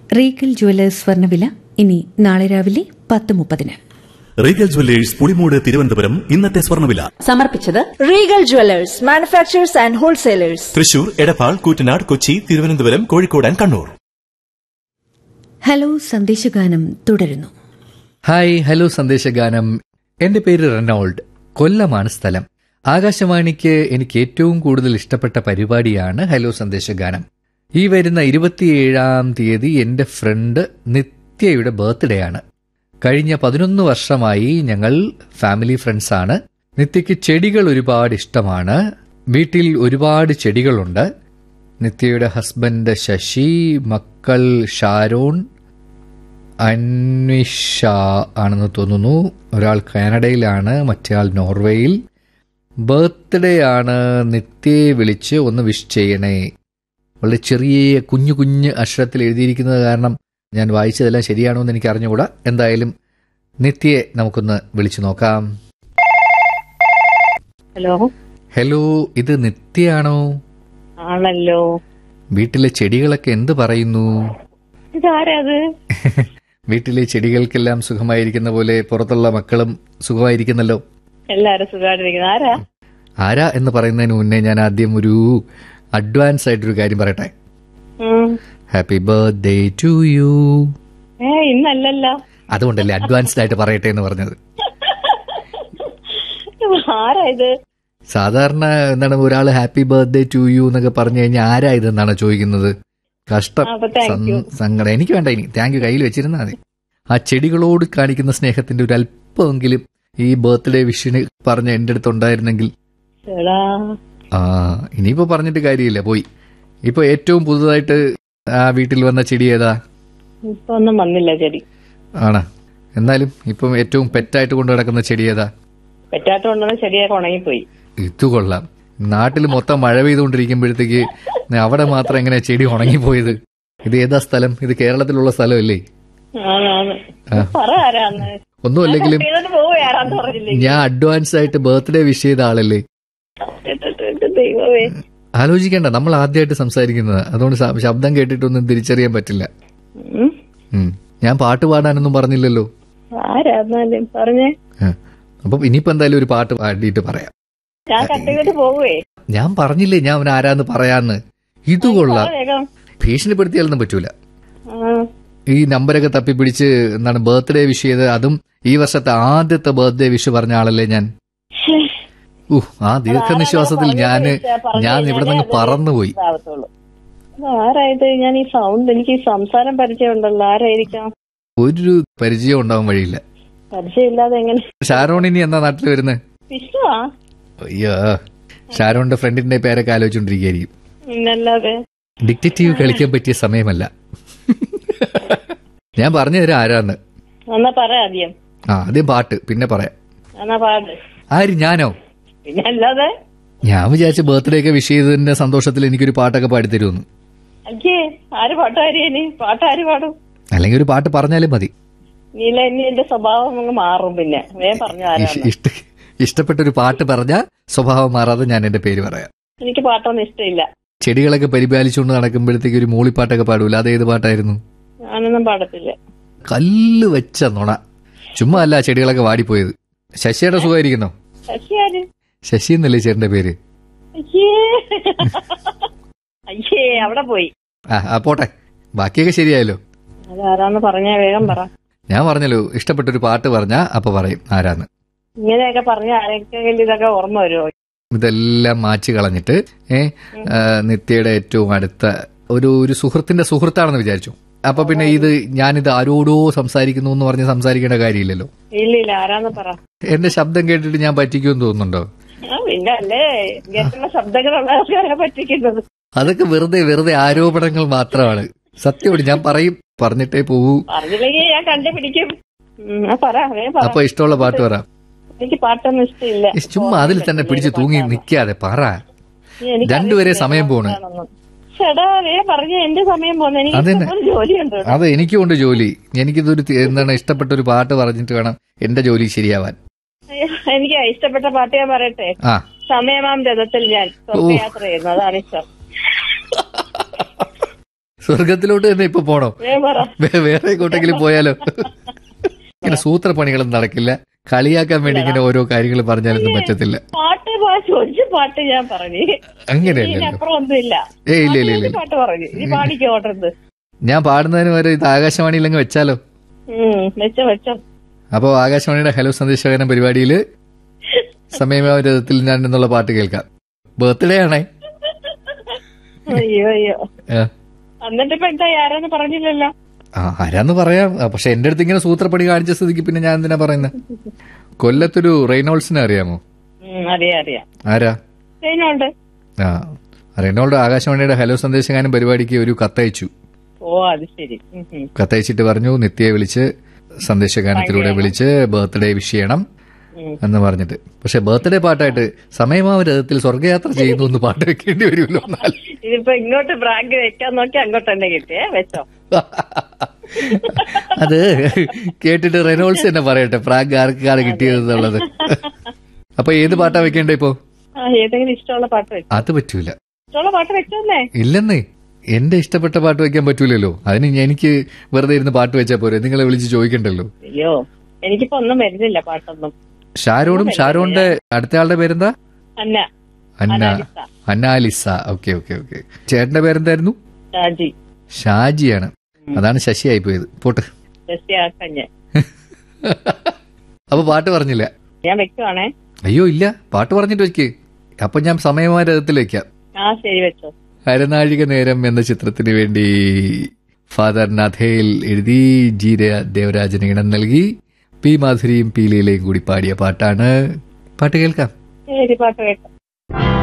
Regal jewellers സ്വർണ്ണവില ഇനി നാളെ രാവിലെ പത്ത് മുപ്പതിന് റീഗൽ ജ്വല്ലേഴ്സ് പുളിമൂട് തിരുവനന്തപുരം ഇന്നത്തെ സ്വർണ്ണവില സമർപ്പിച്ചത് Regal Jewelers, manufacturers and wholesalers. Thrissur Edappal Koottanad Kochi Thiruvananthapuram Kozhikode and Kannur hello സന്ദേശഗാനം തുടരുന്നു ഹായ് ഹലോ സന്ദേശഗാനം എന്റെ പേര് റെനോൾഡ് കൊല്ലമാണ് സ്ഥലം ആകാശവാണിക്ക് എനിക്ക് ഏറ്റവും കൂടുതൽ ഇഷ്ടപ്പെട്ട പരിപാടിയാണ് ഹലോ സന്ദേശഗാനം ഈ വരുന്ന ഇരുപത്തിയേഴാം തീയതി എന്റെ ഫ്രണ്ട് നിത്യയുടെ ബർത്ത്ഡേ ആണ് കഴിഞ്ഞ പതിനൊന്ന് വർഷമായി ഞങ്ങൾ ഫാമിലി ഫ്രണ്ട്സ് ആണ് നിത്യയ്ക്ക് ചെടികൾ ഒരുപാട് ഇഷ്ടമാണ് വീട്ടിൽ ഒരുപാട് ചെടികളുണ്ട് നിത്യയുടെ ഹസ്ബൻഡ് ശശി മക്കൾ ഷാരോൺ അന്വിഷ ആണെന്ന് തോന്നുന്നു ഒരാൾ കാനഡയിലാണ് മറ്റേയാൾ നോർവേയിൽ ബർത്ത്ഡേ ആണ് നിത്യയെ വിളിച്ച് ഒന്ന് വിഷ് ചെയ്യണേ വളരെ ചെറിയ കുഞ്ഞു കുഞ്ഞ് അക്ഷരത്തിൽ എഴുതിയിരിക്കുന്നത് കാരണം ഞാൻ വായിച്ചതെല്ലാം ശരിയാണോ എന്ന് എനിക്ക് അറിഞ്ഞുകൂടാ എന്തായാലും നിത്യയെ നമുക്കൊന്ന് വിളിച്ചു നോക്കാം ഹലോ ഹലോ ഇത് നിത്യയാണോ ആണല്ലോ വീട്ടിലെ ചെടികളൊക്കെ എന്ത് പറയുന്നു ഇതാരത് വീട്ടിലെ ചെടികൾക്കെല്ലാം സുഖമായിരിക്കുന്ന പോലെ പുറത്തുള്ള മക്കളും സുഖമായിരിക്കുന്നല്ലോ എല്ലാരും സുഖമായിട്ടിരിക്കുന്നു ആരാ ആരാ എന്ന് പറയുന്നതിന് മുന്നേ ഞാൻ ആദ്യം ഒരു അഡ്വാൻസ് ആയിട്ടൊരു കാര്യം പറയട്ടെ ഉം. ഹാപ്പി ബർത്ത്ഡേ ടു യു ഏ ഇന്നല്ലല്ലോ അതുകൊണ്ടല്ലേ അഡ്വാൻസ്ഡ് ആയിട്ട് പറയട്ടെ എന്ന് പറഞ്ഞത് ആരാ ഇത് സാധാരണ എന്താണ് ഒരാൾ ഹാപ്പി ബർത്ത്ഡേ ടു യു എന്നൊക്കെ പറഞ്ഞു കഴിഞ്ഞാൽ ആരാ ഇതെന്നാണ് ചോദിക്കുന്നത് കഷ്ടം അപ്പൊ thank you. സം- സങ്കടം എനിക്ക് വേണ്ട ഇനി താങ്ക് യു കയ്യിൽ വെച്ചിരുന്നാൽ മതി ആ ചെടികളോട് കാണിക്കുന്ന സ്നേഹത്തിന്റെ ഒരു അല്പമെങ്കിലും ഈ ബർത്ത്ഡേ വിഷിന് പറഞ്ഞ എന്റെ അടുത്ത് ഉണ്ടായിരുന്നെങ്കിൽ എടാ ആ ഇനിയിപ്പോ പറഞ്ഞിട്ട് കാര്യമില്ല പോയി ഇപ്പൊ ഏറ്റവും പുതുതായിട്ട് ആ വീട്ടിൽ വന്ന ചെടി ഏതാ ഇപ്പൊ ഒന്നും വന്നില്ല ചെടി ആണ് എന്നാലും ഇപ്പം ഏറ്റവും പെറ്റായിട്ട് കൊണ്ടു നടക്കുന്ന ചെടി ഏതാ പെറ്റാട്ട് കൊണ്ടുവന്ന ചെടിയൊക്കെ ഉണങ്ങിപ്പോയി ഇത് കൊള്ളാം നാട്ടിൽ മൊത്തം മഴ പെയ്തുകൊണ്ടിരിക്കുമ്പോഴത്തേക്ക് അവിടെ മാത്രം എങ്ങനെ ചെടി ഉണങ്ങിപ്പോയത് ഇത് ഏതാ സ്ഥലം ഇത് കേരളത്തിലുള്ള സ്ഥലമല്ലേ ആണാണ് ആ. പറ ആരാന്ന് ഒന്നുമല്ലെങ്കിലും ചെയ്തോണ്ട് പോവുക ആരാന്ന് പറഞ്ഞില്ലേ ഞാൻ അഡ്വാൻസ് ആയിട്ട് ബർത്ത്ഡേ വിഷ് ചെയ്ത ആളല്ലേ ഇട്ടിട്ട് ദൈവമേ ആലോചിക്കേണ്ട നമ്മൾ ആദ്യമായിട്ട് സംസാരിക്കുന്നത് അതുകൊണ്ട് ശ- ശബ്ദം കേട്ടിട്ടൊന്നും തിരിച്ചറിയാൻ പറ്റില്ല ഉം. ഉം. ഞാൻ പാട്ട് പാടാനൊന്നും പറഞ്ഞില്ലല്ലോ ആരാന്നാലും പറഞ്ഞേ ആ. അപ്പം ഇനിയിപ്പോ എന്തായാലും ഒരു പാട്ട് പാടിയിട്ട് പറയാം ഞാൻ കട്ട് ചെയ്തിട്ട് പോവേ ഞാൻ പറഞ്ഞില്ലേ ഞാൻ അവൻ ആരാന്ന് പറയാന്ന് ഇത് കൊള്ളാം പറ വേഗം ഭീഷണിപ്പെടുത്തിയാലൊന്നും പറ്റൂല ആ. ഈ നമ്പരൊക്കെ തപ്പിപ്പിടിച്ച് എന്താണ് ബർത്ത്ഡേ വിഷ് ചെയ്ത് അതും ഈ വർഷത്തെ ആദ്യത്തെ ബർത്ത്ഡേ വിഷ് പറഞ്ഞ ആളല്ലേ ഞാൻ ഉഹ് ആ ദീർഘനിശ്വാസത്തിൽ ഞാന് ഞാൻ ഇവിടെ നിന്ന് പറന്നുപോയി ഇതാവത്തുള്ളൂ. ഇത് ആരായത് ഞാൻ ഈ സൗണ്ട് എനിക്ക് ഈ സംസാരം പരിചയമുണ്ടല്ലോ ആരായിരിക്കാം ഒരു പരിചയം ഉണ്ടാവാൻ വഴിയില്ല പരിചയമില്ലാതെ എങ്ങനെ ഷാരോൺ ഇനി എന്നാ നാട്ടിൽ വരുന്നത് വിഷ്ണുവാ അയ്യോ ഷാരോണിന്റെ ഫ്രണ്ടിന്റെ പേരൊക്കെ ആലോചിച്ചോണ്ടിരിക്കുകയായിരിക്കും പിന്നല്ലാതെ ഡിക്റ്റേറ്റീവ് കളിക്കാൻ പറ്റിയ സമയമല്ല ഞാൻ പറഞ്ഞു തരാം ആരാന്ന് എന്നാ പറ ആദ്യം ആ ആദ്യം പാട്ട് പിന്നെ പറയാം എന്നാ പാട് ആര് ഞാനോ പിന്നെ അല്ലാതെ ഞാൻ വിചാരിച്ച ബർത്ത്ഡേ ഒക്കെ വിഷ് ചെയ്തതിന്റെ സന്തോഷത്തിൽ എനിക്കൊരു പാട്ടൊക്കെ പാടിത്തരുമെന്ന് അയ്യേ ആര് പാട്ടുകാരിയേനി പാട്ട് ആര് പാടും അല്ലെങ്കിൽ ഒരു പാട്ട് പറഞ്ഞാലും മതി നീല ഇനി എന്റെ സ്വഭാവം അങ്ങ് മാറും പിന്നെ വേഗം പറഞ്ഞു ഇഷ്- ആരാണ് ഇഷ്ട ഇഷ്ടപ്പെട്ട ഒരു പാട്ട് പറഞ്ഞാൽ സ്വഭാവം മാറാതെ ഞാൻ എന്റെ പേര് പറയാം എനിക്ക് പാട്ടൊന്നും ഇഷ്ടമില്ല ചെടികളൊക്കെ പരിപാലിച്ചുകൊണ്ട് നടക്കുമ്പോഴത്തേക്ക് ഒരു മൂളിപ്പാട്ടൊക്കെ പാടൂല അത് ഏത് പാട്ടായിരുന്നു ഞാനൊന്നും പാടത്തില്ല കല്ല് വെച്ച നുണ ചുമ്മാ അല്ല ചെടികളൊക്കെ വാടിപ്പോയത് ശശിയുടെ സുഖമായിരിക്കുന്നോ ശശി ആര് ശശി എന്നല്ലേ ചേട്ടന്റെ പേര് അയ്യേ അയ്യേ അവിടെ പോയി ആ ആ പോട്ടെ ബാക്കിയൊക്കെ ശരിയായല്ലോ അതാരാന്ന് പറഞ്ഞാ വേഗം പറ ഞാൻ പറഞ്ഞല്ലോ ഇഷ്ടപ്പെട്ടൊരു പാട്ട് പറഞ്ഞാ അപ്പൊ പറയും ആരാന്ന് ഇങ്ങനെയൊക്കെ പറഞ്ഞ ആരെങ്കിലും ഇതൊക്കെ ഓർമ്മ വരുമോ ഇതെല്ലാം മാച്ച് കളഞ്ഞിട്ട് ഏ ആ, നിത്യയുടെ ഏറ്റവും അടുത്ത ഒരു ഒരു സുഹൃത്തിന്റെ സുഹൃത്താണെന്ന് വിചാരിച്ചു അപ്പൊ പിന്നെ ഇത് ഞാനിത് ആരോടോ സംസാരിക്കുന്നു എന്ന് പറഞ്ഞ് സംസാരിക്കേണ്ട കാര്യമില്ലല്ലോ ഇല്ല ഇല്ല ആരാന്ന് പറ എന്റെ ശബ്ദം കേട്ടിട്ട് ഞാൻ പറ്റിക്കുമെന്ന് തോന്നുന്നുണ്ടോ ആ, പിന്നെ അല്ലേ ഇങ്ങനെയുള്ള ശബ്ദങ്ങളുള്ള ആൾക്കാരെ പറ്റിക്കുന്നത് അതൊക്കെ വെറുതെ വെറുതെ ആരോപണങ്ങൾ മാത്രമാണ് സത്യമാണ് ഞാൻ പറയും പറഞ്ഞിട്ടേ പോവൂ പറഞ്ഞില്ലെങ്കിൽ ഞാൻ കണ്ടുപിടിക്കും ഉം, ആ പറ വേഗം പറ അപ്പൊ ഇഷ്ടമുള്ള പാട്ട് പറ എനിക്ക് പാട്ടൊന്നും ഇഷ്ടമില്ല ഇസ് ചുമ്മാ അതിൽ തന്നെ പിടിച്ച് തൂങ്ങി നിക്കാതെ പറ എനിക്ക് രണ്ടുപേരെ സമയം പോണ് ചേട്ടാ വേഗം പറഞ്ഞ എന്റെ സമയം പോന്ന് എനിക്ക് അതന്നെ. ഇഷ്ടംപോലെ ജോലിയുണ്ട് ഇവിടെ. അത് എനിക്കുണ്ട് ജോലി എനിക്കിതൊരു തി- എന്താണ് ഇഷ്ടപ്പെട്ട ഒരു പാട്ട് പറഞ്ഞിട്ട് വേണം എന്റെ ജോലി ശരിയാവാൻ അയ്യോ, എനിക്ക് ഇഷ്ടപ്പെട്ട പാട്ട് ഞാൻ പറയട്ടെ ആ സമയമാം രഥത്തിൽ ഞാൻ സ്വർഗയാത്ര ചെയ്യുന്നു അതാണ് ഇഷ്ടം സ്വർഗത്തിലോട്ട് തന്നെ ഇപ്പൊ പോണോ വേഗം പറ വേ- വേറെ എങ്ങോട്ടെങ്കിലും പോയാലോ ഇങ്ങനെ സൂത്രപ്പണികളൊന്നും നടക്കില്ല കളിയാക്കാൻ വേണ്ടി ഇങ്ങനെ ഓരോ കാര്യങ്ങൾ പറഞ്ഞാലൊന്നും പറ്റത്തില്ല പാട്ട് പാട്ട് ഒരു പാട്ട് ഞാൻ പറഞ്ഞു അങ്ങനെയല്ലല്ലോ ഇതിനപ്പുറം ഒന്നുമില്ല ഏ ഇല്ല ഇല്ല ഇല്ല പാട്ട് പാട്ട് പറഞ്ഞു ഇനി പാടിക്കോ ഓട്ടരുത് ഞാൻ പാടുന്നതിന് വരെ ഇത് ആകാശവാണിയിലങ്ങ് വെച്ചാലോ ഉം വെച്ചോ വെച്ചോ അപ്പോൾ ആകാശവാണിയുടെ ഹലോ സന്ദേശകരൻ പരിപാടിയിൽ സമയമാവരത്തിൽ ഞാൻ എന്നുള്ള പാട്ട് കേൾക്കാം ബർത്ത്ഡേ ആണേ അയ്യോ അയ്യോ ആ. എന്നിട്ട് ഇപ്പൊ എന്താ ആരാന്ന് പറഞ്ഞില്ലല്ലോ ആ ആരാന്ന് പറയാം ആ, പക്ഷെ എന്റെ അടുത്ത് ഇങ്ങനെ സൂത്രപ്പണി കാണിച്ച സ്ഥിതിക്ക് പിന്നെ ഞാൻ എന്തിനാ പറയുന്നത് കൊല്ലത്തൊരു റെയ്നോൾസിനെ അറിയാമോ ഉം, അറിയാം അറിയാം ആരാ ചെയ്യുന്നുണ്ട് ആ റെയ്നോൾഡ് ആകാശവാണിയുടെ ഹലോ സന്ദേശകാരൻ പരിപാടിക്ക് ഒരു കത്തയച്ചു ഓ അത് ശരി ഉം, ഉം. കത്തയച്ചിട്ട് പറഞ്ഞു നിത്യയെ വിളിച്ച് സന്ദേശഗാനത്തിലൂടെ വിളിച്ച് ബർത്ത്ഡേ വിഷ് ചെയ്യണം ഉം. എന്ന് പറഞ്ഞിട്ട് പക്ഷെ ബർത്ത്ഡേ പാട്ടായിട്ട് സമയമാവരഥത്തിൽ സ്വർഗയാത്ര ചെയ്യുന്നു എന്ന് പാട്ട് വെക്കേണ്ടി വരുമല്ലോ എന്നാൽ ഇതിപ്പോ ഇങ്ങോട്ട് ബ്രാങ്ക് വെക്കാൻ നോക്കി അങ്ങോട്ട് തന്നെ കിട്ടിയേ വെച്ചോ അത് കേട്ടിട്ട് റെനോൾസ് തന്നെ പറയട്ടെ പ്രാഗ് ആർക്കാണ് കിട്ടിയത് എന്നുള്ളത് അപ്പൊ ഏത് പാട്ടാ വെക്കേണ്ടേ ഇപ്പോ ആ ഏതെങ്കിലും ഇഷ്ടമുള്ള പാട്ട് വെച്ചോ അത് പറ്റൂല ഇഷ്ടമുള്ള പാട്ട് വെച്ചോന്നേ ഇല്ലെന്നേ എന്റെ ഇഷ്ടപ്പെട്ട പാട്ട് വെക്കാൻ പറ്റൂലല്ലോ അതിന് ഞാൻ- എനിക്ക് വെറുതെ ഇരുന്ന് പാട്ട് വെച്ചാൽ പോരെ നിങ്ങളെ വിളിച്ച് ചോദിക്കണ്ടല്ലോ അയ്യോ എനിക്കിപ്പോ ഒന്നും വരുന്നില്ല പാട്ടൊന്നും ഷാരോണും ഷാരോണിന്റെ അടുത്തയാളുടെ പേരെന്താ Anna Anna Analisa. Annalisa okay okay okay ചേട്ടന്റെ പേരെന്തായിരുന്നു ഷാജി ഷാജിയാണ് അതാണ് ശശിയായി പോയത് പോട്ട് ജസ്റ്റിയാക്കഞ്ഞ് അപ്പൊ പാട്ട് പറഞ്ഞില്ല ഞാൻ വെക്കുവാണേ അയ്യോ ഇല്ല പാട്ട് പറഞ്ഞിട്ട് വെക്ക് അപ്പൊ ഞാൻ സമയമായ രഥത്തിൽ വെക്കാം ആ ശരി വെച്ചോ അരനാഴിക നേരം എന്ന ചിത്രത്തിന് വേണ്ടി ഫാദർ നഥേൽ എഴുതി ജി ര- ദേവരാജന് ഇണം നൽകി പി മാധുരിയും പി ലീലയും കൂടി പാടിയ പാട്ടാണ് പാട്ട് കേൾക്കാം ശരി പാട്ട് കേട്ടോ